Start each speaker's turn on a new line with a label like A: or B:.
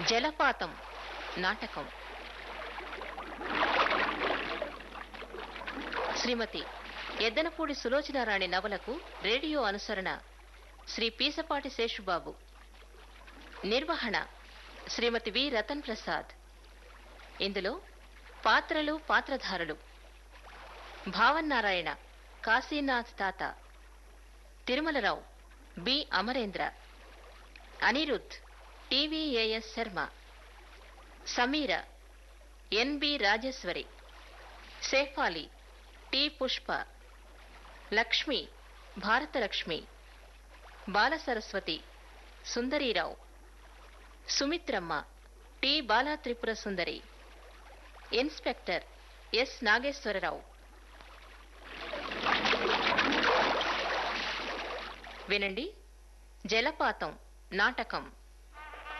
A: జలపాతం నాటకం శ్రీమతి ఎద్దనపూడి సులోచనారాణి నవలకు రేడియో అనుసరణ శ్రీ పీసపాటి శేషుబాబు నిర్వహణ శ్రీమతి వి రతన్ ప్రసాద్ ఇందులో పాత్రలు పాత్రధారులు భావన్నారాయణ కాశీనాథ్ తాత Tirumalarao B Amarendra Anirudh TVAS Sharma Sameera NB Rajeshwari Shefali T Pushpa Lakshmi Bharatalakshmi Balasaraswathi Sundarirao Sumitramma T Bala Tripura Sundari inspector S Nageswararao వినండి జలపాతం నాటకం